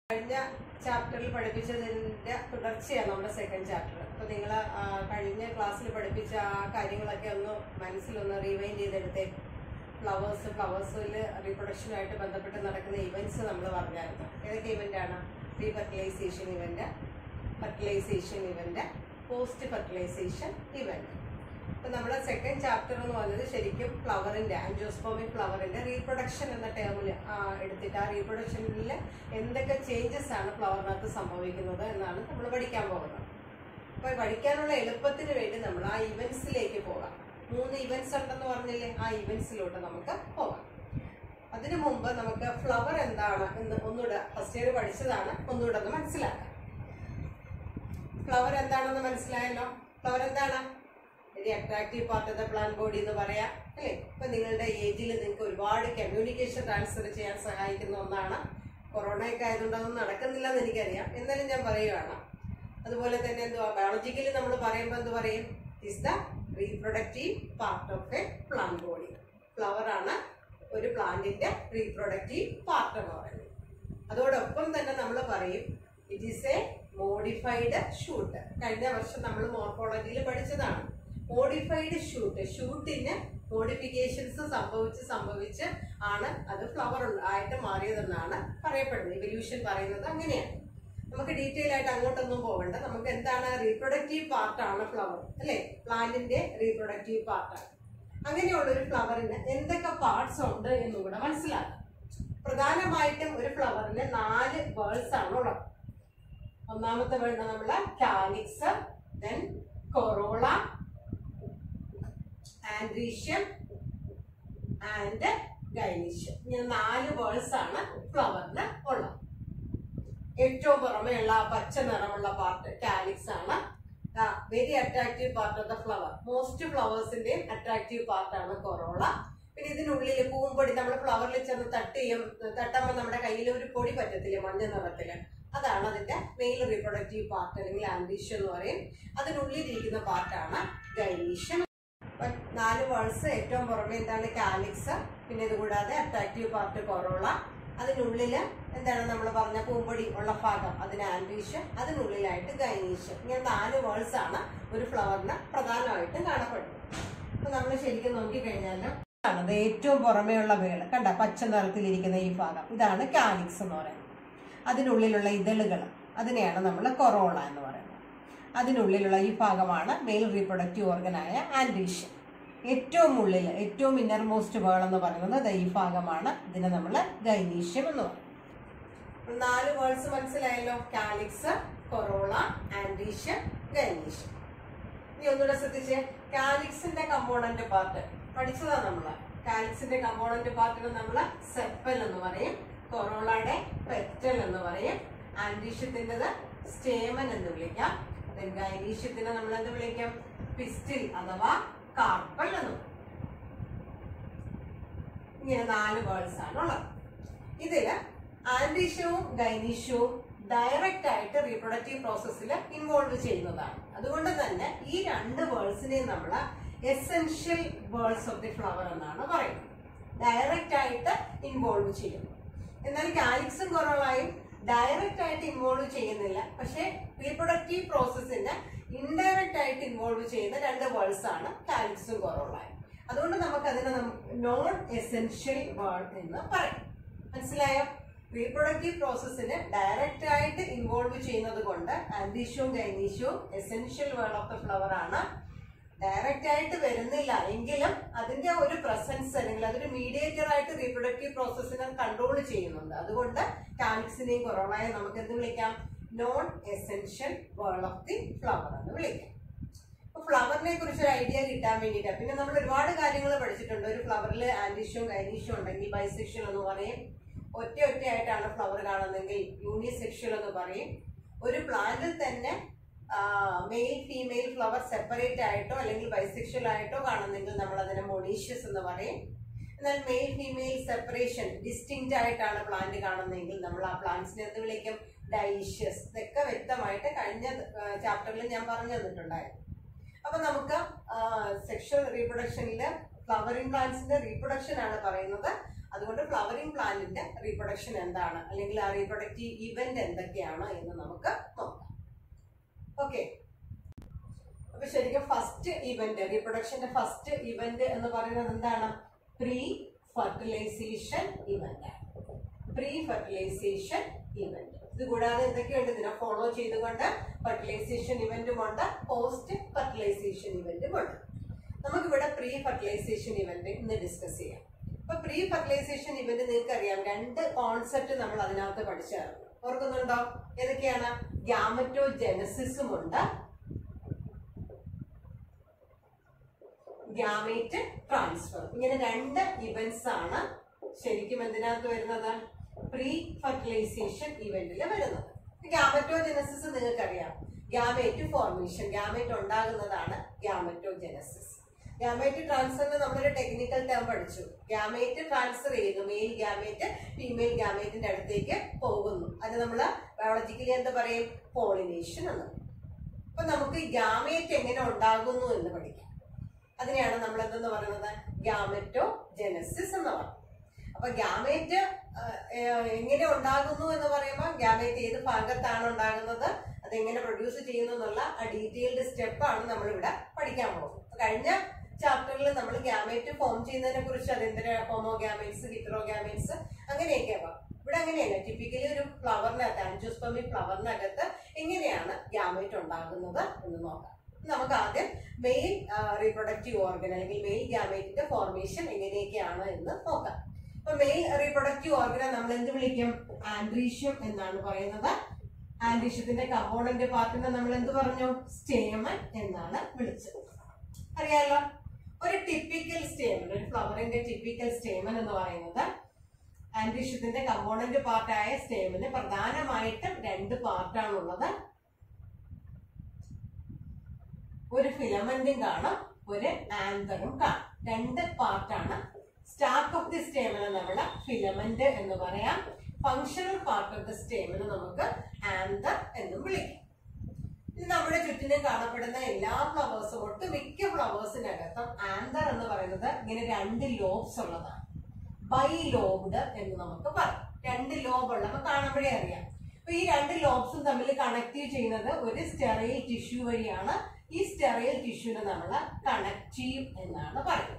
കഴിഞ്ഞ ചാപ്റ്ററിൽ പഠിപ്പിച്ചതിന്റെ തുടർച്ചയാണ് നമ്മുടെ സെക്കൻഡ് ചാപ്റ്റർ അപ്പൊ നിങ്ങൾ കഴിഞ്ഞ ക്ലാസ്സിൽ പഠിപ്പിച്ച ആ കാര്യങ്ങളൊക്കെ ഒന്ന് മനസ്സിലൊന്ന് റീവൈൻഡ് ചെയ്തെടുത്തേ ഫ്ലവേഴ്സ് ഫ്ലവേഴ്സിൽ റീപ്രൊഡക്ഷനുമായിട്ട് ബന്ധപ്പെട്ട് നടക്കുന്ന ഇവന്റ്സ് നമ്മൾ പറഞ്ഞായിരുന്നു ഏതൊക്കെ ഇവന്റ് ആണ് pre fertilisation event fertilisation event post fertilisation event അപ്പൊ നമ്മുടെ സെക്കൻഡ് ചാപ്റ്റർ എന്ന് പറയുന്നത് ശരിക്കും ഫ്ലവറിന്റെ ആൻജോസ്പോമിക് ഫ്ലവറിന്റെ റീപ്രൊഡക്ഷൻ എന്ന ടേമിൽ എടുത്തിട്ട് ആ റീപ്രൊഡക്ഷനിൽ എന്തൊക്കെ ചേഞ്ചസ് ആണ് ഫ്ലവറിനകത്ത് സംഭവിക്കുന്നത് എന്നാണ് നമ്മൾ പഠിക്കാൻ പോകുന്നത് അപ്പൊ പഠിക്കാനുള്ള എളുപ്പത്തിന് വേണ്ടി നമ്മൾ ആ ഇവന്റ്സിലേക്ക് പോകാം മൂന്ന് ഇവന്റ്സ് ഉണ്ടെന്ന് പറഞ്ഞില്ലേ ആ ഇവന്റ്സിലോട്ട് നമുക്ക് പോകാം അതിനു മുമ്പ് നമുക്ക് ഫ്ലവർ എന്താണ് എന്ന് ഒന്നുകൂടെ ഫസ്റ്റ് ഇയർ പഠിച്ചതാണ് ഒന്നുകൂടെ ഒന്ന് മനസ്സിലാക്കാം ഫ്ലവർ എന്താണെന്ന് മനസ്സിലായല്ലോ ഫ്ലവർ എന്താണ് very attractive part of the plan body എന്ന് പറയാം അല്ലേ ഇപ്പൊ നിങ്ങളുടെ ഏജിൽ നിങ്ങൾക്ക് ഒരുപാട് കമ്മ്യൂണിക്കേഷൻ ട്രാൻസ്ഫർ ചെയ്യാൻ സഹായിക്കുന്ന ഒന്നാണ് കൊറോണയൊക്കെ ആയതുകൊണ്ട് അതൊന്നും നടക്കുന്നില്ല എന്ന് എനിക്കറിയാം എന്നാലും ഞാൻ പറയുകയാണ് അതുപോലെ തന്നെ എന്തുവാ ബയോളജിക്കലി നമ്മൾ പറയുമ്പോൾ എന്ത് പറയും is the reproductive part of a plan body flower ആണ് ഒരു പ്ലാന്റിന്റെ റീപ്രൊഡക്റ്റീവ് പാർട്ട് എന്ന് പറയുന്നത് അതോടൊപ്പം തന്നെ നമ്മൾ പറയും it is a modified shoot കഴിഞ്ഞ വർഷം നമ്മൾ മോർഫോളജിയിൽ പഠിച്ചതാണ് മോഡിഫൈഡ് ഷൂട്ട് ഷൂട്ടിന് മോഡിഫിക്കേഷൻസ് സംഭവിച്ച് സംഭവിച്ച് ആണ് അത് ഫ്ലവർ ആയിട്ട് മാറിയതെന്നാണ് പറയപ്പെടുന്നത് ഇവല്യൂഷൻ പറയുന്നത് അങ്ങനെയാണ് നമുക്ക് ഡീറ്റെയിൽ ആയിട്ട് അങ്ങോട്ടൊന്നും പോകണ്ട നമുക്ക് എന്താണ് റീപ്രൊഡക്റ്റീവ് പാർട്ടാണ് ഫ്ലവർ അല്ലേ പ്ലാന്റിന്റെ റീപ്രൊഡക്റ്റീവ് പാർട്ടാണ് അങ്ങനെയുള്ള ഒരു ഫ്ലവറിന് എന്തൊക്കെ പാർട്സ് ഉണ്ട് എന്നും കൂടെ മനസ്സിലാക്കാം പ്രധാനമായിട്ടും ഒരു ഫ്ലവറിന് നാല് വേൾസ് ആണ് ഉള്ളത് ഒന്നാമത്തെ വേണ്ട നമ്മള് calyx then corolla androecium and gynoecium ഇങ്ങനെ നാല് വേൾസ് ആണ് ഫ്ലവറിന് ഉള്ളത് ഏറ്റവും പുറമെയുള്ള ആ പച്ച നിറമുള്ള പാർട്ട് കാലിക്സ് ആണ് very attractive part of the flower most ഫ്ലവേഴ്സിന്റെയും അട്രാക്റ്റീവ് പാർട്ടാണ് കൊറോള പിന്നെ ഇതിനുള്ളിൽ പൂമ്പൊടി നമ്മൾ ഫ്ലവറിൽ ചെന്ന് തട്ട് ചെയ്യും തട്ടുമ്പോൾ നമ്മുടെ കയ്യിൽ ഒരു പൊടി പറ്റത്തില്ലേ മഞ്ഞ നിറത്തില് അതാണ് അതിന്റെ മെയിൽ റീപ്രൊഡക്റ്റീവ് പാർട്ട് അല്ലെങ്കിൽ ആംബിഷ്യം എന്ന് പറയും അതിനുള്ളിലിരിക്കുന്ന പാർട്ടാണ് ഗൈനീഷ്യം അപ്പൊ നാല് വേൾസ് ഏറ്റവും പുറമെ എന്താണ് കാലിക്സ് പിന്നെ ഇത് കൂടാതെ അട്രാക്റ്റീവ് പാർട്ട് കൊറോള അതിനുള്ളില് എന്താണ് നമ്മൾ പറഞ്ഞ പൂമ്പൊടി ഉള്ള ഭാഗം അതിന് ആൻഡീഷ്യം അതിനുള്ളിലായിട്ട് ഗൈനീഷ്യം ഇങ്ങനെ നാല് വേൾസ് ആണ് ഒരു ഫ്ലവറിന് പ്രധാനമായിട്ടും കാണപ്പെടുന്നത് അപ്പൊ നമ്മൾ ശരിക്കും നോക്കിക്കഴിഞ്ഞാൽ അത് ഏറ്റവും പുറമെയുള്ള വേള് കണ്ട പച്ച നിറത്തിലിരിക്കുന്ന ഈ ഭാഗം ഇതാണ് കാലിക്സ് എന്ന് പറയുന്നത് അതിനുള്ളിലുള്ള ഇതളുകൾ അതിനെയാണ് നമ്മൾ കൊറോള എന്ന് പറയുന്നത് അതിനുള്ളിലുള്ള ഈ ഭാഗമാണ് മെയിൽ റീപ്രൊഡക്റ്റീവ് ഓർഗനായ ആൻഡീഷ്യം ഏറ്റവും ഉള്ളിൽ ഏറ്റവും ഇന്നർ മോസ്റ്റ് വേൾ എന്ന് പറയുന്നത് ദാ ഈ ഭാഗമാണ് ഇതിനെ നമ്മൾ ഗൈനീഷ്യം എന്ന് പറയും അപ്പോൾ നാല് വേൾഡ്സ് മനസ്സിലായല്ലോ കാലിക്സ് കൊറോള ആൻഡീഷ്യം ഗൈനീഷ്യം ഇനി ഒന്നുകൂടെ ശ്രദ്ധിച്ചേ കാലിക്സിന്റെ കമ്പോണന്റ് പാർട്ട് പഠിച്ചതാ നമ്മള് കാലിക്സിന്റെ കമ്പോണന്റ് പാർട്ടിന് നമ്മൾ സെപ്പൽ എന്ന് പറയും കൊറോളയുടെ പെറ്റൽ എന്ന് പറയും ആൻഡീഷ്യത്തിൻ്റെത് സ്റ്റേമൻ എന്ന് വിളിക്കാം ഗൈനീഷ്യത്തിനെ നമ്മൾ എന്ത് വിളിക്കാം പിസ്റ്റിൽ അഥവാ കാർപ്പൽ എന്ന് പറയും ഇങ്ങനെ നാല് വേർഡ്സ് ആണ് ഉള്ളത് ഇതില് ആൻഡീഷ്യവും ഗൈനീഷ്യവും ഡയറക്റ്റ് ആയിട്ട് റീപ്രൊഡക്റ്റീവ് പ്രോസസ്സിൽ ഇൻവോൾവ് ചെയ്യുന്നതാണ് അതുകൊണ്ട് തന്നെ ഈ രണ്ട് വേർഡ്സിനെയും നമ്മൾ essential whorls of the flower എന്നാണ് പറയുന്നത് ഡയറക്റ്റ് ആയിട്ട് ഇൻവോൾവ് ചെയ്യുന്നു എന്നാൽ കാലിക്സും കൊറോളായും ഡയറക്റ്റ് ആയിട്ട് ഇൻവോൾവ് ചെയ്യുന്നില്ല പക്ഷേ റീപ്രൊഡക്റ്റീവ് പ്രോസസ്സിന് ഇൻഡയറക്റ്റ് ആയിട്ട് ഇൻവോൾവ് ചെയ്യുന്ന രണ്ട് വേർഡ്സ് ആണ് കാലിക്സും കൊറോളായും അതുകൊണ്ട് നമുക്ക് അതിനെ നോൺ എസെൻഷ്യൽ വേർഡ് എന്ന് പറയും മനസ്സിലായോ റീപ്രൊഡക്റ്റീവ് പ്രോസസ്സിന് ഡയറക്റ്റ് ആയിട്ട് ഇൻവോൾവ് ചെയ്യുന്നത് കൊണ്ട് ആൻഡീഷ്യവും ഗൈനീഷ്യവും essential whorl of the flower ആണ് ഡയറക്റ്റ് ആയിട്ട് വരുന്നില്ല എങ്കിലും അതിന്റെ ഒരു പ്രസൻസ് അല്ലെങ്കിൽ അതൊരു മീഡിയേറ്റർ ആയിട്ട് റീപ്രൊഡക്റ്റീവ് പ്രോസസ്സിനെ കൺട്രോൾ ചെയ്യുന്നുണ്ട് അതുകൊണ്ട് കാലിക്സിനെയും കൊറോണയെയും നമുക്ക് എന്ത് വിളിക്കാം non essential whorl of the flower എന്ന് വിളിക്കാം അപ്പൊ ഫ്ലവറിനെ കുറിച്ച് ഒരു ഐഡിയ കിട്ടാൻ വേണ്ടിയിട്ട് പിന്നെ നമ്മൾ ഒരുപാട് കാര്യങ്ങൾ പഠിച്ചിട്ടുണ്ട് ഒരു ഫ്ലവറിൽ ആന്റിഷ്യവും ഗൈനീഷ്യവും ഉണ്ടെങ്കിൽ ബൈസെക്ഷൽ എന്ന് പറയും ഒറ്റ ഒറ്റയായിട്ടാണ് ഫ്ലവർ കാണുന്നതെങ്കിൽ യൂണിസെക്ഷൽ എന്ന് പറയും ഒരു പ്ലാന്റിൽ തന്നെ മെയിൽ ഫീമെയിൽ ഫ്ലവർ സെപ്പറേറ്റ് ആയിട്ടോ അല്ലെങ്കിൽ ബൈസെക്ഷൽ ആയിട്ടോ കാണുന്നെങ്കിൽ നമ്മൾ അതിനെ മൊണീഷ്യസ് എന്ന് പറയും എന്നാൽ മെയിൽ ഫീമെയിൽ സെപ്പറേഷൻ ഡിസ്റ്റിങ്റ്റ് ആയിട്ടാണ് പ്ലാന്റ് കാണുന്നതെങ്കിൽ നമ്മൾ ആ പ്ലാന്റ്സിനെ എന്ത് വിളിക്കും ഡൈഷ്യസ് ഇതൊക്കെ വ്യക്തമായിട്ട് കഴിഞ്ഞ ചാപ്റ്ററിൽ ഞാൻ പറഞ്ഞു തന്നിട്ടുണ്ടായിരുന്നു അപ്പൊ നമുക്ക് സെക്ഷൽ റീപ്രൊഡക്ഷനിൽ ഫ്ലവറിംഗ് പ്ലാന്റ്സിന്റെ റീപ്രൊഡക്ഷൻ ആണ് പറയുന്നത് അതുകൊണ്ട് ഫ്ലവറിംഗ് പ്ലാന്റിന്റെ റീപ്രൊഡക്ഷൻ എന്താണ് അല്ലെങ്കിൽ ആ റീപ്രൊഡക്റ്റീവ് ഇവന്റ് എന്തൊക്കെയാണ് എന്ന് നമുക്ക് നോക്കാം ഓക്കെ അപ്പൊ ശരിക്കും ഫസ്റ്റ് ഇവന്റ് റീപ്രൊഡക്ഷന്റെ ഫസ്റ്റ് ഇവന്റ് എന്ന് പറയുന്നത് എന്താണ് pre fertilisation event pre fertilisation event ഇത് കൂടാതെ എന്തൊക്കെയുണ്ട് ഇതിനെ ഫോളോ ചെയ്തുകൊണ്ട് ഫെർട്ടിലൈസേഷൻ ഇവന്റും ഉണ്ട് പോസ്റ്റ് ഫെർട്ടിലൈസേഷൻ ഇവന്റും ഉണ്ട് നമുക്കിവിടെ പ്രീ ഫെർട്ടിലൈസേഷൻ ഇവന്റ് ഇന്ന് ഡിസ്കസ് ചെയ്യാം അപ്പൊ പ്രീ ഫെർട്ടിലൈസേഷൻ ഇവന്റ് നിങ്ങൾക്ക് അറിയാം രണ്ട് കോൺസെപ്റ്റ് നമ്മൾ അതിനകത്ത് പഠിച്ചായിരുന്നു ഓർക്കുന്നുണ്ടോ ഏതൊക്കെയാണ് ഗ്യാമറ്റോ ജനസിസും ഉണ്ട് ഗ്യാമേറ്റ് ട്രാൻസ്ഫർ ഇങ്ങനെ രണ്ട് ഇവന്റ്സ് ആണ് ശരിക്കും എന്തിനകത്ത് വരുന്നത് പ്രീ ഫെർട്ടിലൈസേഷൻ ഇവന്റിൽ വരുന്നത് ഗ്യാമറ്റോജനസിസ് നിങ്ങൾക്കറിയാം ഗ്യാമേറ്റ് ഫോർമേഷൻ ഗ്യാമേറ്റ് ഉണ്ടാകുന്നതാണ് ഗ്യാമറ്റോജനസിസ് ഗ്യാമേറ്റ് ട്രാൻസ്ഫറിന് നമ്മളൊരു ടെക്നിക്കൽ ടേം പഠിച്ചു ഗ്യാമേറ്റ് ട്രാൻസ്ഫർ ചെയ്യുന്നു മെയിൽ ഗ്യാമേറ്റ് ഫീമെയിൽ ഗ്യാമേറ്റിന്റെ അടുത്തേക്ക് പോകുന്നു അത് നമ്മൾ ബയോളജിക്കലി എന്താ പറയും പോളിനേഷൻ എന്ന് അപ്പൊ നമുക്ക് ഗ്യാമേറ്റ് എങ്ങനെ ഉണ്ടാകുന്നു എന്ന് പഠിക്കാം അതിനെയാണ് നമ്മൾ എന്തെന്ന് പറയുന്നത് ഗ്യാമറ്റോ ജനസിസ് എന്ന് പറയുന്നത് അപ്പൊ ഗ്യാമേറ്റ് എങ്ങനെ ഉണ്ടാകുന്നു എന്ന് പറയുമ്പോൾ ഗ്യാമേറ്റ് ഏത് ഭാഗത്താണ് ഉണ്ടാകുന്നത് അതെങ്ങനെ പ്രൊഡ്യൂസ് ചെയ്യുന്നു എന്നുള്ള ആ ഡീറ്റെയിൽഡ് സ്റ്റെപ്പാണ് നമ്മളിവിടെ പഠിക്കാൻ പോകുന്നത് അപ്പൊ കഴിഞ്ഞ ചാപ്റ്ററിൽ നമ്മൾ ഗ്യാമേറ്റ് ഫോം ചെയ്യുന്നതിനെ കുറിച്ച് അതെന്തിന് ഹോമോ ഗ്യാമേറ്റ്സ് ഹിറ്ററോ ഗ്യാമേറ്റ്സ് അങ്ങനെയൊക്കെ പറയാം ഇവിടെ അങ്ങനെയല്ല ടിപ്പിക്കലി ഒരു ഫ്ലവറിനകത്ത് ആൻജോസ്പമി ഫ്ലവറിനകത്ത് എങ്ങനെയാണ് ഗ്യാമേറ്റ് ഉണ്ടാകുന്നത് എന്ന് നോക്കാം നമുക്ക് ആദ്യം മെയിൽ റീപ്രൊഡക്റ്റീവ് ഓർഗൻ അല്ലെങ്കിൽ മെയിൽ ഗ്യാമേറ്റിന്റെ ഫോർമേഷൻ എങ്ങനെയൊക്കെയാണ് എന്ന് നോക്കാം ഇപ്പൊ മെയിൽ റീപ്രൊഡക്റ്റീവ് ഓർഗനെ നമ്മൾ എന്ത് വിളിക്കും ആൻഡ്രീഷ്യം എന്നാണ് പറയുന്നത് ആൻഡ്രീഷ്യത്തിന്റെ കമ്പോണന്റ് പാർട്ടിനെ നമ്മൾ എന്ത് പറഞ്ഞു സ്റ്റേമൻ എന്നാണ് വിളിച്ചത് അറിയാലോ ഒരു ടിപ്പിക്കൽ സ്റ്റേമൻ ഒരു ഫ്ലവറിന്റെ ടിപ്പിക്കൽ സ്റ്റേമൻ എന്ന് പറയുന്നത് ആൻഡ്രീഷ്യത്തിന്റെ കമ്പോണന്റ് പാർട്ടായ സ്റ്റേമിന് പ്രധാനമായിട്ടും രണ്ട് പാർട്ടാണുള്ളത് ഒരു ഫിലമെന്റും കാണും ഒരു ആന്തറും കാണും രണ്ട് പാർട്ടാണ് സ്റ്റാർക്ക് ഓഫ് ദി സ്റ്റേമിന് നമ്മൾ ഫിലമെന്റ് എന്ന് പറയാം ഫങ്ഷണൽ പാർട്ട് ഓഫ് ദി സ്റ്റേമിന് നമുക്ക് ആന്തർ എന്നും വിളിക്കാം ഇത് നമ്മുടെ ചുറ്റിനും കാണപ്പെടുന്ന എല്ലാ ഫ്ലവേഴ്സും ഒട്ടുമിക്ക ഫ്ലവേഴ്സിനകത്തും ആന്തർ എന്ന് പറയുന്നത് ഇങ്ങനെ രണ്ട് ലോബ്സ് ഉള്ളതാണ് ബൈ ലോബ്ഡ് എന്ന് നമുക്ക് പറയാം രണ്ട് ലോബ് ഉള്ള നമുക്ക് കാണുമ്പോഴേ അറിയാം അപ്പൊ ഈ രണ്ട് ലോബ്സും തമ്മിൽ കണക്ട് ചെയ്യുന്നത് ഒരു സ്റ്റെറൈൽ ടിഷ്യൂ വഴിയാണ് ഈ സ്റ്റെറൈൽ ടിഷ്യൂനെ നമ്മൾ കണക്റ്റീവ് എന്നാണ് പറയുന്നത്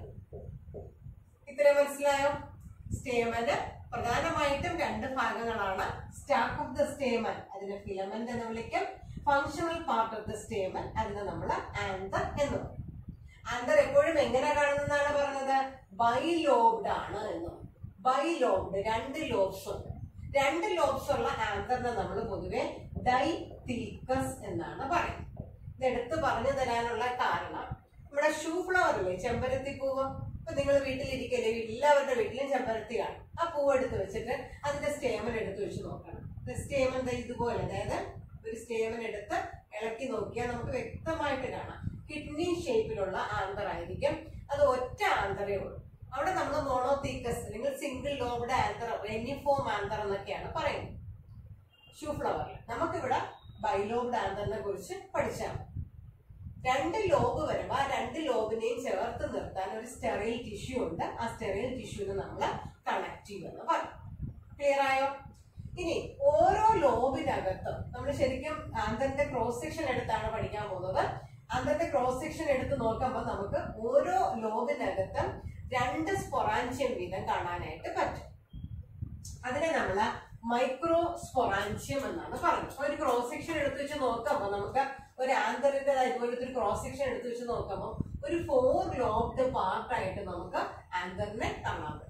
ഇത്ര മനസ്സിലായോ സ്റ്റേമന് പ്രധാനമായിട്ടും രണ്ട് ഭാഗങ്ങളാണ് സ്റ്റാക്ക് ഓഫ് ദ സ്റ്റേമൻ അതിനെ ഫിലമെന്റ് എന്ന് വിളിക്കും functional part of the stamen അതിനെ നമ്മൾ ആന്തർ എന്ന് പറയും ആന്തർ എപ്പോഴും എങ്ങനെ കാണുന്നതാണ് പറഞ്ഞത് ബൈ ലോബ്ഡ് ആണ് എന്ന് ബൈ ലോബ്ഡ് രണ്ട് ലോബ്സ് ഉണ്ട് രണ്ട് ലോബ്സ് ഉള്ള ആന്തറിനെ നമ്മൾ പൊതുവെ ഡൈ തീക്കസ് എന്നാണ് പറയുന്നത് ഇതെടുത്ത് പറഞ്ഞു തരാനുള്ള കാരണം നമ്മുടെ ഷൂ ഫ്ലവർ ഇല്ലേ ചെമ്പരത്തി പൂവ് ഇപ്പൊ നിങ്ങൾ വീട്ടിലിരിക്കല്ലേ എല്ലാവരുടെ വീട്ടിലും ചെമ്പരത്തി കാണും ആ പൂവ് എടുത്ത് വെച്ചിട്ട് അതിന്റെ സ്റ്റേമൻ എടുത്ത് വെച്ച് നോക്കണം സ്റ്റേമൻ ഇതുപോലെ അതായത് ഒരു സ്റ്റേമൻ എടുത്ത് ഇളക്കി നോക്കിയാൽ നമുക്ക് വ്യക്തമായിട്ട് കാണാം കിഡ്നി ഷേപ്പിലുള്ള ആന്തർ ആയിരിക്കും അത് ഒറ്റ ആന്തറേ ഉള്ളൂ അവിടെ നമ്മൾ മോണോതീക്കസ് അല്ലെങ്കിൽ single lobed anther reniform anther എന്നൊക്കെയാണ് പറയുന്നത് ഷൂ ഫ്ലവറിൽ നമുക്കിവിടെ ബൈലോബ്ഡ് ആന്തറിനെ കുറിച്ച് പഠിച്ചാൽ മതി. രണ്ട് ലോബ് വരുമ്പോൾ ആ രണ്ട് ലോബിനെയും ചേർത്ത് നിർത്താൻ ഒരു സ്റ്റെറൈൽ ടിഷ്യൂ ഉണ്ട് ആ സ്റ്റെറൈൽ ടിഷ്യൂവിനെ നമ്മൾ കണക്റ്റീവ് എന്ന് പറയും ക്ലിയർ ആയോ ഇനി ഓരോ ലോബിനകത്തും നമ്മൾ ശരിക്കും ആന്തറിന്റെ ക്രോസ് സെക്ഷൻ എടുത്താണ് പഠിക്കാൻ പോകുന്നത് ആന്തറിന്റെ ക്രോസ് സെക്ഷൻ എടുത്ത് നോക്കുമ്പോൾ നമുക്ക് ഓരോ ലോബിനകത്തും രണ്ട് സ്പൊറാൻഷ്യം വീതം കാണാനായിട്ട് പറ്റും അതിനെ നമ്മൾ മൈക്രോ സ്പൊറാൻഷ്യം എന്നാണ് പറയുന്നത് അപ്പൊ ഒരു ക്രോസ് സെക്ഷൻ എടുത്ത് വെച്ച് നോക്കുമ്പോൾ നമുക്ക് ഒരു ആന്തറിന്റെ ഇതുപോലത്തെ ഒരു ക്രോസ് സെക്ഷൻ എടുത്ത് വെച്ച് നോക്കുമ്പോൾ ഒരു ഫോർ ലോബ്ഡ് പാർട്ടായിട്ട് നമുക്ക് ആന്തറിനെ കാണാൻ പറ്റും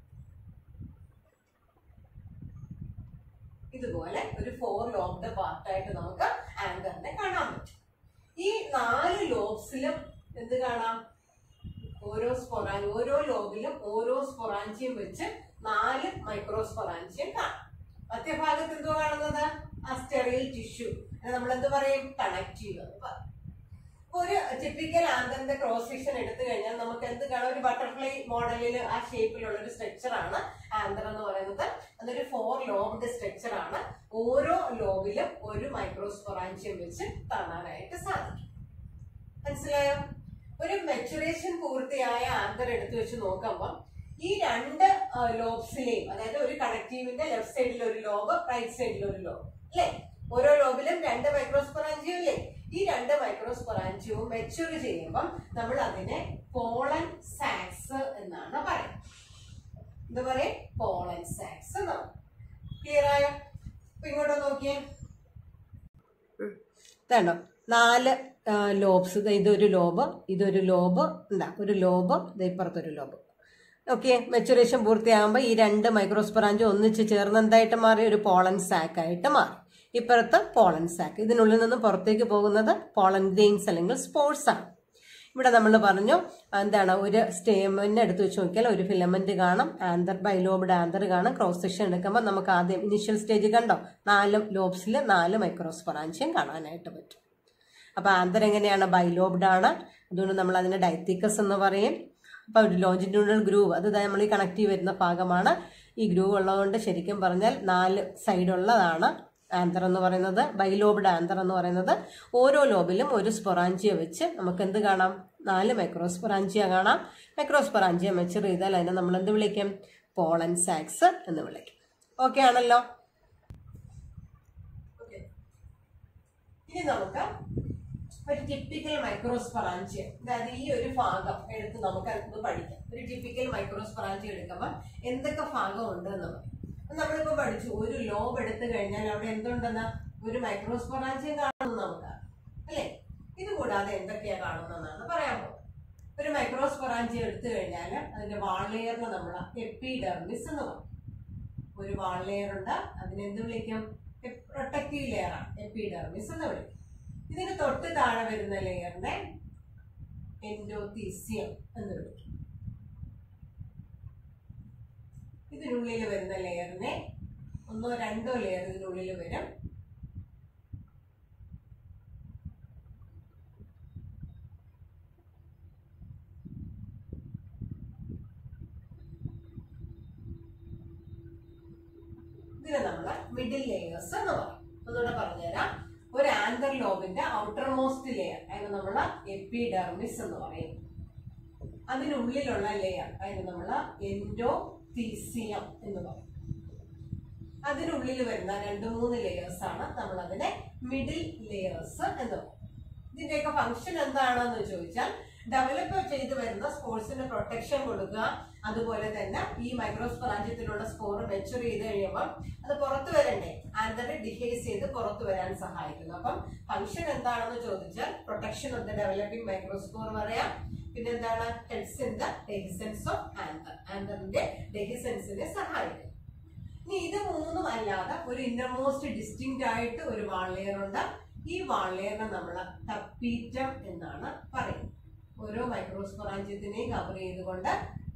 ഇതുപോലെ ഒരു ഫോർ ലോബ്ഡ് പാർട്ടായിട്ട് നമുക്ക് ആങ്കറിനെ കാണാൻ പറ്റും ഈ നാല് ലോബ്സിലും എന്ത് കാണാം ഓരോ സ്പൊറാൻ ഓരോ ലോബിലും ഓരോ സ്പൊറാൻഷ്യം വെച്ച് നാല് മൈക്രോ സ്പൊറാൻഷ്യം കാണാം മധ്യഭാഗത്ത് എന്തോ കാണുന്നത് ആ സ്റ്റെറിയൽ ടിഷ്യൂ നമ്മൾ എന്ത് പറയും കണക്റ്റീവ് എന്ന് പറയും അപ്പൊ ഒരു ടിപ്പിക്കൽ ആന്തറിന്റെ ക്രോസ് സെക്ഷൻ എടുത്തു കഴിഞ്ഞാൽ നമുക്ക് എന്ത് കാണാം ഒരു ബട്ടർഫ്ലൈ മോഡലിൽ ആ ഷേപ്പിലുള്ള ഒരു സ്ട്രക്ചർ ആണ് ആന്തർ എന്ന് പറയുന്നത് അതൊരു ഫോർ ലോബ്ഡ് സ്ട്രക്ചർ ആണ് ഓരോ ലോബിലും ഒരു മൈക്രോസ്പൊറാൻഷ്യം വെച്ച് കാണാനായിട്ട് സാധിക്കും മനസ്സിലായോ ഒരു മെച്ചുറേഷൻ പൂർത്തിയായ ആന്തർ എടുത്തു വെച്ച് നോക്കുമ്പോൾ ഈ രണ്ട് ലോബ്സിലെയും അതായത് ഒരു കണക്റ്റീവിന്റെ ലെഫ്റ്റ് സൈഡിൽ ഒരു ലോബ് റൈറ്റ് സൈഡിൽ ഒരു ലോബ് അല്ലേ ഓരോ ലോബിലും രണ്ട് മൈക്രോസ്പൊറാഞ്ചിയം ഇല്ലേ ഈ രണ്ട് മൈക്രോസ്പൊറാഞ്ചിയവും മെച്ചൂർ ചെയ്യുമ്പം നമ്മൾ അതിനെ പോളൻ സാക്സ് എന്നാണ് പറയുന്നത് എന്താ പറയാ പോളൻ സാക്സ് എന്നാണ് ക്ലിയർ ആയോ അപ്പൊ ഇങ്ങോട്ട് നോക്കിയേ ഇതാണോ നാല് ലോബ്സ് ഇതൊരു ലോബ് ഇതൊരു ലോബ് എന്താ ഒരു ലോബ് ഇത് ഇപ്പുറത്തൊരു ലോബ് ഓക്കെ മെച്ചുറേഷൻ പൂർത്തിയാകുമ്പോൾ ഈ രണ്ട് മൈക്രോസ്പൊറാഞ്ചും ഒന്നിച്ച് ചേർന്ന് എന്തായിട്ട് മാറി ഒരു പോളൻ സാക്ക് ആയിട്ട് മാറി ഇപ്പുറത്ത് പോളൻ സാക്ക് ഇതിനുള്ളിൽ നിന്ന് പുറത്തേക്ക് പോകുന്നത് പോളൻ ഗ്രെയിൻസ് അല്ലെങ്കിൽ സ്പോർട്സ് ആണ് ഇവിടെ നമ്മൾ പറഞ്ഞു എന്താണ് ഒരു സ്റ്റേമിനെ എടുത്ത് വെച്ച് നോക്കിയാൽ ഒരു ഫിലമെന്റ് കാണും ആന്തർ ബൈലോബ്ഡ് ആന്തർ കാണും ക്രോസ് സെക്ഷൻ എടുക്കുമ്പോൾ നമുക്ക് ആദ്യം ഇനിഷ്യൽ സ്റ്റേജ് കണ്ടോ നാല് ലോബ്സിൽ നാല് മൈക്രോസ്പൊറാഞ്ചിയം കാണാനായിട്ട് പറ്റും അപ്പോൾ ആന്തർ എങ്ങനെയാണ് ബൈലോബ്ഡ് ആണ് അതുകൊണ്ട് നമ്മൾ അതിനെ ഡൈത്തിക്കസ് എന്ന് പറയും അപ്പോൾ ഒരു ലോഞ്ചിറ്റ്യൂണൽ ഗ്രൂവ് അത് ദാ നമ്മൾ ഈ കണക്ട് ചെയ്ത് വരുന്ന ഭാഗമാണ് ഈ ഗ്രൂവ് ഉള്ളതുകൊണ്ട് ശരിക്കും പറഞ്ഞാൽ നാല് സൈഡുള്ളതാണ് ആന്തർ എന്ന് പറയുന്നത് ബൈലോബ്ഡ് ആന്തർ എന്ന് പറയുന്നത് ഓരോ ലോബിലും ഒരു സ്പൊറാഞ്ചിയ വെച്ച് നമുക്ക് എന്ത് കാണാം നാല് മൈക്രോസ്പൊറാഞ്ചിയ കാണാം മൈക്രോസ്പൊറാഞ്ചിയ മെച്ചർ ചെയ്താൽ അതിനെ നമ്മൾ എന്ത് വിളിക്കും പോളൻ സാക്സ് എന്ന് വിളിക്കും ഓക്കെ ആണല്ലോ ഇനി നമുക്ക് ഒരു ടിപ്പിക്കൽ മൈക്രോസ്പൊറാഞ്ചിയ അതായത് ഈ ഒരു ഭാഗം എടുത്ത് നമുക്ക് അത് പഠിക്കാം ഒരു ടിപ്പിക്കൽ മൈക്രോസ്പൊറാഞ്ചിയ എടുക്കുമ്പോൾ എന്തൊക്കെ ഭാഗം ഉണ്ട് എന്ന് പറയും നമ്മളിപ്പോ പഠിച്ചു ഒരു ലോബ് എടുത്തു കഴിഞ്ഞാൽ അവിടെ എന്തുണ്ടെന്ന് ഒരു മൈക്രോസ്പൊറാഞ്ചിയം കാണുന്നു നമുക്ക് അല്ലേ ഇത് കൂടാതെ എന്തൊക്കെയാ കാണുന്നതെന്നാണ് പറയാൻ പോകുന്നത് ഒരു മൈക്രോസ്പൊറാഞ്ചിയം എടുത്തു കഴിഞ്ഞാൽ അതിന്റെ വാൾലെയറിന് നമ്മൾ എപ്പിഡെർമിസ് എന്ന് പറയും ഒരു വാൾലെയർ ഉണ്ട് അതിനെന്ത് വിളിക്കും പ്രൊട്ടക്റ്റീവ് ലെയർ ആണ് എപ്പിഡെർമിസ് എന്ന് വിളിക്കും ഇതിന് തൊട്ട് താഴെ വരുന്ന ലെയറിനെ എൻഡോതീസിയം എന്ന് വിളിക്കും ഇതിനുള്ളിൽ വരുന്ന ലെയറിനെ ഒന്നോ രണ്ടോ ലെയർ ഇതിനുള്ളിൽ വരും ഇതിനെ നമ്മൾ മിഡിൽ ലെയേഴ്സ് എന്ന് പറയും ഒന്നുകൂടെ പറഞ്ഞുതരാം ഒരു ആന്തർ ലോബിന്റെ ഔട്ടർ മോസ്റ്റ് ലെയർ അതിന് നമ്മൾ എപ്പിഡെർമിസ് എന്ന് പറയും അതിനുള്ളിലുള്ള ലെയർ അതിന് നമ്മൾ എൻഡോതീസിയം എന്ന് പറയും അതിനുള്ളിൽ വരുന്ന രണ്ട് മൂന്ന് ലെയേഴ്സ് ആണ് നമ്മൾ അതിനെ മിഡിൽ ലെയേഴ്സ് എന്ന് പറയും ഇതിന്റെയൊക്കെ ഫംഗ്ഷൻ എന്താണെന്ന് ചോദിച്ചാൽ ഡെവലപ്പ് ചെയ്ത് വരുന്ന സ്പോർട്സിന് പ്രൊട്ടക്ഷൻ കൊടുക്കുക അതുപോലെ തന്നെ ഈ മൈക്രോസ്പൊറാഞ്ചിയത്തിലുള്ള സ്പോർ മെച്ചർ ചെയ്ത് കഴിയുമ്പോൾ അത് പുറത്തു വരണ്ടേ ആന്തറി ഡിഹേസ് ചെയ്ത് പുറത്തു വരാൻ സഹായിക്കുന്നു അപ്പം ഫംഗ്ഷൻ എന്താണെന്ന് ചോദിച്ചാൽ protection of the developing microspore പറയാം പിന്നെ എന്താണ് helps in the dehiscence of anther ആന്തറിന്റെ ഡെഹിസെൻസിനെ സഹായിക്കും ഇനി ഇത് മൂന്നും അല്ലാതെ ഒരു ഇന്നർമോസ്റ്റ് ഡിസ്റ്റിങ്റ്റ് ആയിട്ട് ഒരു വാൾലെയർ ഉണ്ട് ഈ വാൾലെയറിനെ നമ്മൾ ടപ്പീറ്റം എന്നാണ് പറയുന്നത് ഓരോ മൈക്രോസ്പൊറാഞ്ചിയത്തിനെയും കവർ ചെയ്തുകൊണ്ട്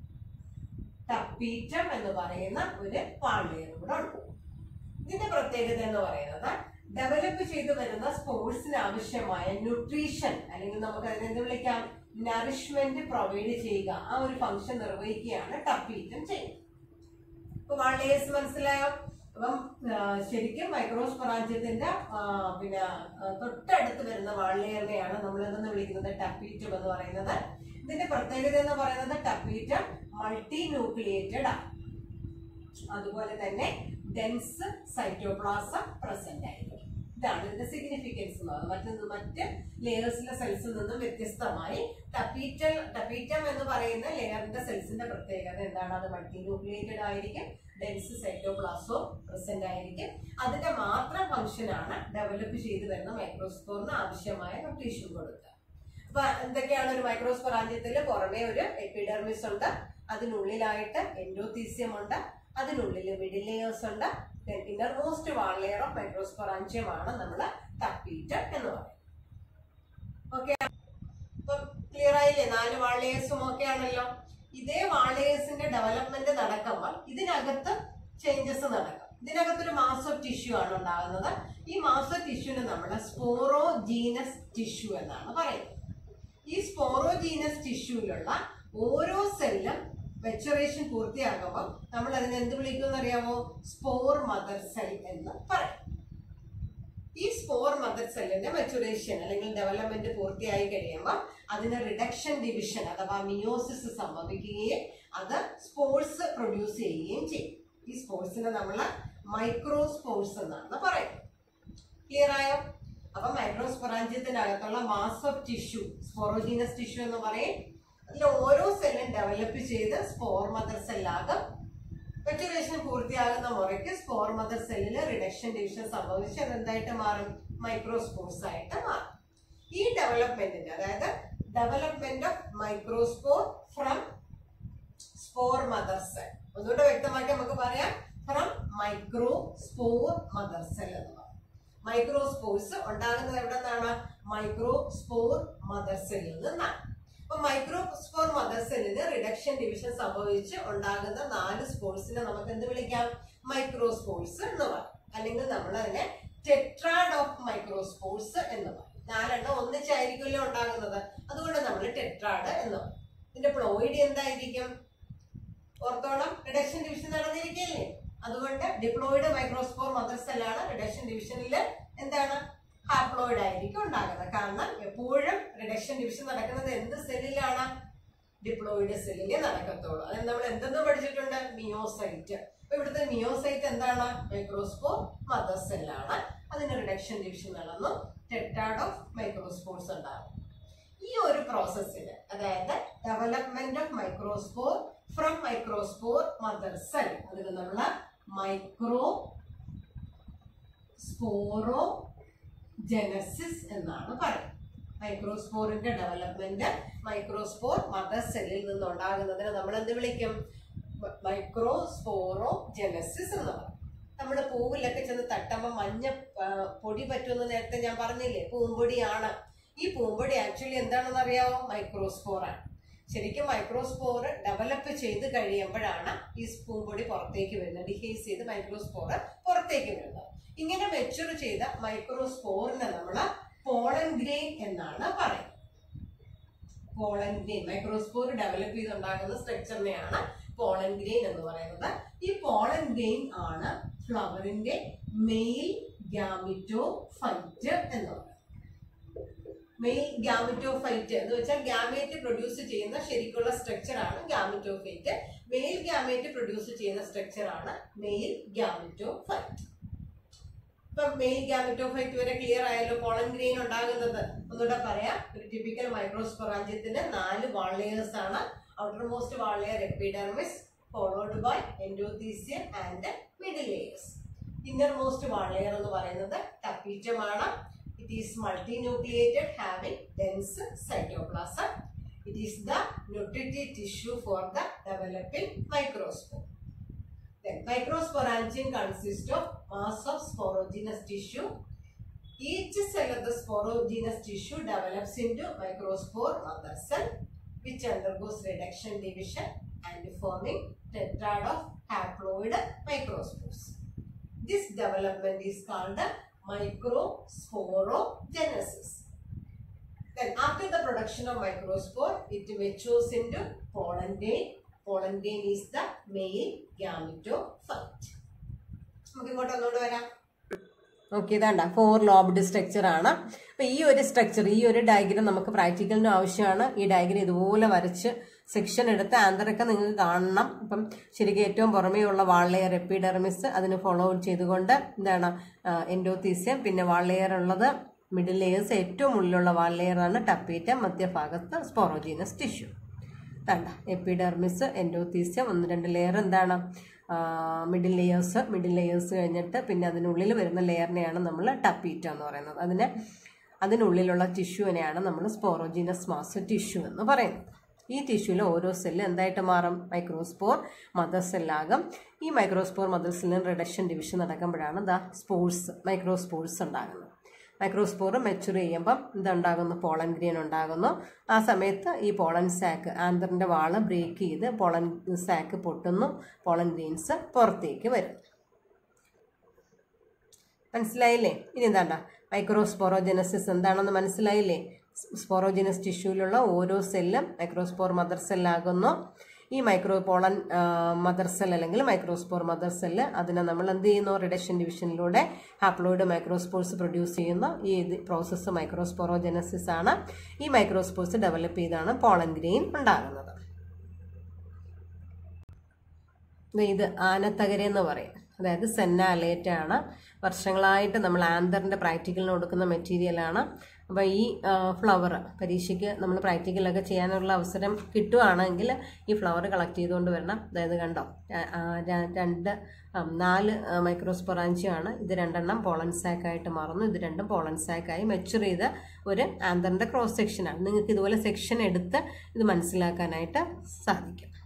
ടപ്പീറ്റം എന്ന് പറയുന്ന ഒരു വാൾലെയർ കൂടെ ഉണ്ട് ഇതിന്റെ പ്രത്യേകത എന്ന് പറയുന്നത് ഡെവലപ്പ് ചെയ്തു വരുന്ന സ്പോർട്സിന് ആവശ്യമായ ന്യൂട്രീഷൻ അല്ലെങ്കിൽ നമുക്ക് അതിനെന്ത് വിളിക്കാം നറിഷ്മെന്റ് പ്രൊവൈഡ് ചെയ്യുക ആ ഒരു ഫംഗ്ഷൻ നിർവഹിക്കുകയാണ് ടപ്പീറ്റം ചെയ്യുന്നത് ഇപ്പൊ വാൾലേഴ്സ് മനസ്സിലായോ അപ്പം ആ, ശരിക്കും മൈക്രോസ്പൊറാഞ്ചിയത്തിന്റെ ആ, പിന്നെ ആ, തൊട്ടടുത്ത് വരുന്ന വാൾലെയറിനെയാണ് നമ്മൾ എന്തെന്ന് വിളിക്കുന്നത് ടപ്പീറ്റം എന്ന് പറയുന്നത് ഇതിന്റെ പ്രത്യേകത എന്ന് പറയുന്നത് ടപ്പീറ്റം മൾട്ടി ന്യൂക്ലിയേറ്റഡ് ആണ് അതുപോലെ തന്നെ ഡെൻസ് സൈറ്റോപ്ലാസം പ്രസന്റ് ആയിരിക്കും ഇതാണ് ഇതിന്റെ സിഗ്നിഫിക്കൻസ് എന്ന് പറയുന്നത് മറ്റ് മറ്റ് ലെയേഴ്സിലെ സെൽസിൽ നിന്നും വ്യത്യസ്തമായി ടപ്പീറ്റൽ ടപ്പീറ്റം എന്ന് പറയുന്ന ലെയറിന്റെ സെൽസിന്റെ പ്രത്യേകത എന്താണ് അത് മൾട്ടി ന്യൂക്ലിയേറ്റഡ് ആയിരിക്കും ഡെൻസ് സൈറ്റോപ്ലാസോ പ്രസന്റ് ആയിരിക്കും അതിന്റെ മാത്രം ഫംഗ്ഷൻ ആണ് ഡെവലപ്പ് ചെയ്തു വരുന്ന മൈക്രോസ്പോറിന് ആവശ്യമായ ന്യൂട്രീഷൻ കൊടുക്കുക അപ്പൊ എന്തൊക്കെയാണ് ഒരു മൈക്രോസ്പൊറാഞ്ചിയത്തിൽ പുറമേ ഒരു എപ്പിഡെർമിസ് ഉണ്ട് അതിനുള്ളിലായിട്ട് എൻഡോതീസിയം ഉണ്ട് അതിനുള്ളിൽ മിഡിൽ ലെയേഴ്സ് ഉണ്ട് innermost wall layer of microsporangium ആണ് നമ്മൾ ടപ്പീറ്റ് എന്ന് പറയുന്നത് ഓക്കെ ഇപ്പം ക്ലിയർ ആയില്ലേ നാല് വാൾ ലെയേഴ്സും ഓക്കെ ആണല്ലോ ഇതേ വാൾ ലെയേഴ്സിന്റെ ഡെവലപ്മെന്റ് നടക്കുമ്പോൾ ഇതിനകത്ത് ചേഞ്ചസ് നടക്കും ഇതിനകത്ത് ഒരു മാസ് ഓഫ് ടിഷ്യൂ ആണ് ഉണ്ടാകുന്നത് ഈ മാസ് ഓഫ് ടിഷ്യൂവിന് നമ്മൾ സ്പോറോജീനസ് ടിഷ്യൂ എന്നാണ് പറയുന്നത് ഈ സ്പോറോജീനസ് ടിഷ്യൂവിലുള്ള ഓരോ സെല്ലും മെച്ചുറേഷൻ പൂർത്തിയാകുമ്പോൾ നമ്മൾ അതിനെ എന്ത് വിളിക്കുമെന്ന് അറിയാമോ സ്പോർ മദർ സെൽ എന്ന് പറയും ഈ സ്പോർ മദർ സെല്ലിന്റെ മെച്ചുറേഷൻ അല്ലെങ്കിൽ ഡെവലപ്മെന്റ് പൂർത്തിയായി കഴിയുമ്പോൾ അതിന് റിഡക്ഷൻ ഡിവിഷൻ അഥവാ മിയോസിസ് സംഭവിക്കുകയും അത് സ്പോർട്സ് പ്രൊഡ്യൂസ് ചെയ്യുകയും ചെയ്യും ഈ സ്പോർട്സിനെ നമ്മൾ മൈക്രോ സ്പോർട്സ് എന്നാണ് പറയുന്നത് ക്ലിയർ ആയോ അപ്പൊ മൈക്രോസ്പൊറാഞ്ചിയത്തിനകത്തുള്ള mass of tissue sporogenous tissue എന്ന് പറയും അതിൽ ഓരോ സെല്ലും ഡെവലപ്പ് ചെയ്ത് സ്പോർ മദർ സെല്ലാകും മെച്ചുറേഷൻ പൂർത്തിയാകുന്ന മുറയ്ക്ക് സ്പോർ മദർ സെല്ലിൽ റിഡക്ഷൻ ഡിവിഷൻ സംഭവിച്ച് അത് എന്തായിട്ട് മാറും മൈക്രോസ്പോർസ് ആയിട്ട് മാറും ഈ ഡെവലപ്മെന്റിന്റെ അതായത് development of microspore from spore mother cell ഒന്നുകൂടെ വ്യക്തമാക്കി നമുക്ക് പറയാം from microspore mother cell എന്ന് പറയും മൈക്രോസ്പോർസ് ഉണ്ടാകുന്നത് എവിടെ നിന്നാണ് മൈക്രോ സ്പോർ മദർ സെല്ലിൽ നിന്നാണ് അപ്പൊ മൈക്രോ സ്പോർ മദർ സെല്ലിന് റിഡക്ഷൻ ഡിവിഷൻ സംഭവിച്ച് ഉണ്ടാകുന്ന നാല് സ്പോർട്സിനെ നമുക്ക് എന്ത് വിളിക്കാം മൈക്രോസ്പോർട്സ് എന്ന് പറയും അല്ലെങ്കിൽ നമ്മൾ അതിനെ ടെട്രാഡ് ഓഫ് മൈക്രോസ്പോർട്സ് എന്ന് പറയും നാലെണ്ണം ഒന്നിച്ചായിരിക്കുമല്ലോ ഉണ്ടാകുന്നത് അതുകൊണ്ട് നമ്മൾ ടെട്രാഡ് എന്ന് പറയും ഇതിന്റെ പ്ലോയിഡ് എന്തായിരിക്കും ഓർത്തോളം റിഡക്ഷൻ ഡിവിഷൻ നടന്നിരിക്കില്ലേ അതുകൊണ്ട് ഡിപ്ലോയിഡ് മൈക്രോസ്പോർ മദർ സെല്ലാണ് റിഡക്ഷൻ ഡിവിഷനിൽ എന്താണ് ഹാപ്ലോയിഡ് ആയിരിക്കും ഉണ്ടാകുന്നത് കാരണം എപ്പോഴും റിഡക്ഷൻ ഡിവിഷൻ നടക്കുന്നത് എന്ത് സെല്ലിലാണ് ഡിപ്ലോയിഡ് സെല്ലിൽ നടക്കത്തുള്ളൂ അതിന് നമ്മൾ എന്തെന്ന് പഠിച്ചിട്ടുണ്ട് മിയോസൈറ്റ് അപ്പൊ ഇവിടുത്തെ മിയോസൈറ്റ് എന്താണ് മൈക്രോസ്പോർ മദർ സെല്ലാണ് അതിന് റിഡക്ഷൻ ഡിവിഷൻ നടന്നു ടെറ്റാഡ് ഓഫ് മൈക്രോസ്പോർസ് ഉണ്ടാകും ഈ ഒരു പ്രോസസ്സിന് അതായത് development of microspore from microspore mother cell അതിന് നമ്മൾ മൈക്രോ സ്പോറോ ജനസിസ് എന്നാണ് പറയുന്നത് മൈക്രോസ്പോറിന്റെ ഡെവലപ്മെന്റ് മൈക്രോസ്പോർ മദർ സെല്ലിൽ നിന്നുണ്ടാകുന്നതിന് നമ്മൾ എന്ത് വിളിക്കും മൈക്രോസ്പോറോ ജനസിസ് എന്ന് പറയും നമ്മൾ പൂവിലൊക്കെ ചെന്ന് തട്ടുമ്പോൾ മഞ്ഞ ആ, പൊടി പറ്റുമെന്ന് നേരത്തെ ഞാൻ പറഞ്ഞില്ലേ പൂമ്പൊടിയാണ് ഈ പൂമ്പൊടി ആക്ച്വലി എന്താണെന്ന് അറിയാമോ മൈക്രോസ്പോറാണ് ശരിക്കും മൈക്രോസ്പോർ ഡെവലപ്പ് ചെയ്ത് കഴിയുമ്പോഴാണ് ഈ പൂമ്പൊടി പുറത്തേക്ക് വരുന്നത് ഡിഹേസ് ചെയ്ത് മൈക്രോസ്പോർ പുറത്തേക്ക് വരുന്നത് ഇങ്ങനെ മെച്ചുർ ചെയ്ത മൈക്രോസ്പോറിനെ നമ്മൾ പോളൻ ഗ്രെയിൻ എന്നാണ് പറയുന്നത് പോളൻ ഗ്രെയിൻ മൈക്രോസ്പോർ ഡെവലപ്പ് ചെയ്തുണ്ടാക്കുന്ന സ്ട്രക്ചറിനെയാണ് പോളൻ ഗ്രെയിൻ എന്ന് പറയുന്നത് ഈ പോളൻ ഗ്രെയിൻ ആണ് ഫ്ലവറിന്റെ മെയിൽ ഗ്യാമിറ്റോ ഫൈറ്റ് എന്ന് പറയുന്നത് മെയിൽ ഗ്യാമിറ്റോഫൈറ്റ് എന്ന് വെച്ചാൽ ഗ്യാമേറ്റ് പ്രൊഡ്യൂസ് ചെയ്യുന്ന ശരിക്കുള്ള സ്ട്രക്ചർ ആണ് ഗ്യാമിറ്റോഫൈറ്റ് മെയിൽ ഗ്യാമേറ്റ് പ്രൊഡ്യൂസ് ചെയ്യുന്ന സ്ട്രക്ചർ ആണ് മെയിൽ ഗ്യാമിറ്റോഫൈറ്റ് ഇപ്പൊ മെയിൽ ഗ്യാമിറ്റോഫൈറ്റ് വരെ ക്ലിയർ ആയല്ലോ പോളൻ ഗ്രെയിൻ ഉണ്ടാകുന്നത് ഒന്നുകൂടെ പറയാം ഒരു ടിപ്പിക്കൽ മൈക്രോസ്പൊറാഞ്ചിയത്തിന്റെ നാല് വാളേഴ്സ് ആണ് outermost wall layer epidermis followed by endothecium and middle layers innermost wall layer എന്ന് പറയുന്നത് ടപ്പീറ്റമാണ് it is multinucleated having dense cytoplasm. It is the nutritive tissue for the developing microspore. Then microsporangium consists of mass of sporogenous tissue. Each cell of the sporogenous tissue develops into microspore mother cell which undergoes reduction division and forming tetrad of haploid microspores. This development is called the microsporogenesis. Then after the production of microspore, it matures into pollen grain. Pollen grain is the male gametophyte. നമുക്ക് ഇങ്ങോട്ട് ഒന്നുകൂടെ വരാം okay ഇതാണ്ട four lobed structure ആണ് അപ്പൊ ഈ ഒരു structure ഈ ഒരു ഡയഗ്രം നമുക്ക് പ്രാക്ടിക്കലിന് ആവശ്യമാണ് ഈ ഡയഗ്രം ഇതുപോലെ വരച്ച് സെക്ഷൻ എടുത്ത് ആന്തറൊക്കെ നിങ്ങൾക്ക് കാണണം അപ്പം ശരിക്കും ഏറ്റവും പുറമേയുള്ള വാൾലെയർ എപ്പിഡെർമിസ് അതിന് ഫോളോ ചെയ്തുകൊണ്ട് എന്താണ് എൻഡോത്തീസ്യം പിന്നെ വാൾലെയർ ഉള്ളത് മിഡിൽ ലെയേഴ്സ് ഏറ്റവും ഉള്ളിലുള്ള വാൾലെയറാണ് ടപ്പീറ്റ മധ്യഭാഗത്ത് സ്പോറോജീനസ് ടിഷ്യൂ വേണ്ട എപ്പിഡെർമിസ് എൻഡോത്തീസ്യം ഒന്ന് രണ്ട് ലെയർ എന്താണ് മിഡിൽ ലെയേഴ്സ് മിഡിൽ ലെയേഴ്സ് കഴിഞ്ഞിട്ട് പിന്നെ അതിനുള്ളിൽ വരുന്ന ലെയറിനെയാണ് നമ്മൾ ടപ്പീറ്റ എന്ന് പറയുന്നത് അതിന് അതിനുള്ളിലുള്ള ടിഷ്യൂവിനെയാണ് നമ്മൾ സ്പോറോജീനസ് മാസ് ടിഷ്യൂ എന്ന് പറയുന്നത് ഈ ടിഷ്യൂവിൽ ഓരോ സെല്ല് എന്തായിട്ട് മാറും മൈക്രോസ്പോർ മദർ സെല്ലാകും ഈ മൈക്രോസ്പോർ മദർ സെല്ലിന് റിഡക്ഷൻ ഡിവിഷൻ നടക്കുമ്പോഴാണ് ദ സ്പോർട്സ് മൈക്രോസ്പോർട്സ് ഉണ്ടാകുന്നത് മൈക്രോസ്പോർ മെച്ചുർ ചെയ്യുമ്പം ഇതുണ്ടാകുന്നു പോളൻ ഗ്രീൻ ഉണ്ടാകുന്നു ആ സമയത്ത് ഈ പോളൻ സാക്ക് ആന്തറിൻ്റെ വാള് ബ്രേക്ക് ചെയ്ത് പോളൻ സാക്ക് പൊട്ടുന്നു പോളൻ ഗ്രീൻസ് പുറത്തേക്ക് വരും മനസ്സിലായില്ലേ ഇനി എന്താണ്ട മൈക്രോസ്പോറോജനസിസ് എന്താണെന്ന് മനസ്സിലായില്ലേ സ്പോറോജനസ് ടിഷ്യൂവിലുള്ള ഓരോ സെല്ലും മൈക്രോസ്പോർ മദർ സെല്ലാകുന്നു ഈ മൈക്രോ പോളൻ മദർ സെൽ അല്ലെങ്കിൽ മൈക്രോസ്പോർ മദർ സെല്ല് അതിനെ നമ്മൾ എന്ത് ചെയ്യുന്നു റിഡക്ഷൻ ഡിവിഷനിലൂടെ ഹാപ്ലോയിഡ് മൈക്രോസ്പോർസ് പ്രൊഡ്യൂസ് ചെയ്യുന്ന ഈ പ്രോസസ്സ് മൈക്രോസ്പോറോജനസിസ് ആണ് ഈ മൈക്രോസ്പോർസ് ഡെവലപ്പ് ചെയ്താണ് പോളൻ ഗ്രെയിൻ ഉണ്ടാകുന്നത് ദേ ഇത് ആനത്തകര എന്ന് പറയും അതായത് സെന്നാലേറ്റ് ആണ് വർഷങ്ങളായിട്ട് നമ്മൾ ആന്തറിൻ്റെ പ്രാക്ടിക്കലിന് കൊടുക്കുന്ന മെറ്റീരിയലാണ് അപ്പോൾ ഈ ഫ്ലവർ പരീക്ഷയ്ക്ക് നമ്മൾ പ്രാക്ടിക്കലൊക്കെ ചെയ്യാനുള്ള അവസരം കിട്ടുവാണെങ്കിൽ ഈ ഫ്ലവർ കളക്ട് ചെയ്തുകൊണ്ട് വരണം അതായത് കണ്ടോ ര- ആ, ര- രണ്ട് ആ, നാല് മൈക്രോസ്പൊറാഞ്ചിയാണ് ഇത് രണ്ടെണ്ണം പോളൻ സാക്കായിട്ട് മാറുന്നു ഇത് രണ്ടും പോളൻ സാക്കായി മെച്ചുർ ചെയ്ത ഒരു ആന്തറിൻ്റെ ക്രോസ് സെക്ഷനാണ് നിങ്ങൾക്ക് ഇതുപോലെ സെക്ഷൻ എടുത്ത് ഇത് മനസ്സിലാക്കാനായിട്ട് സാധിക്കും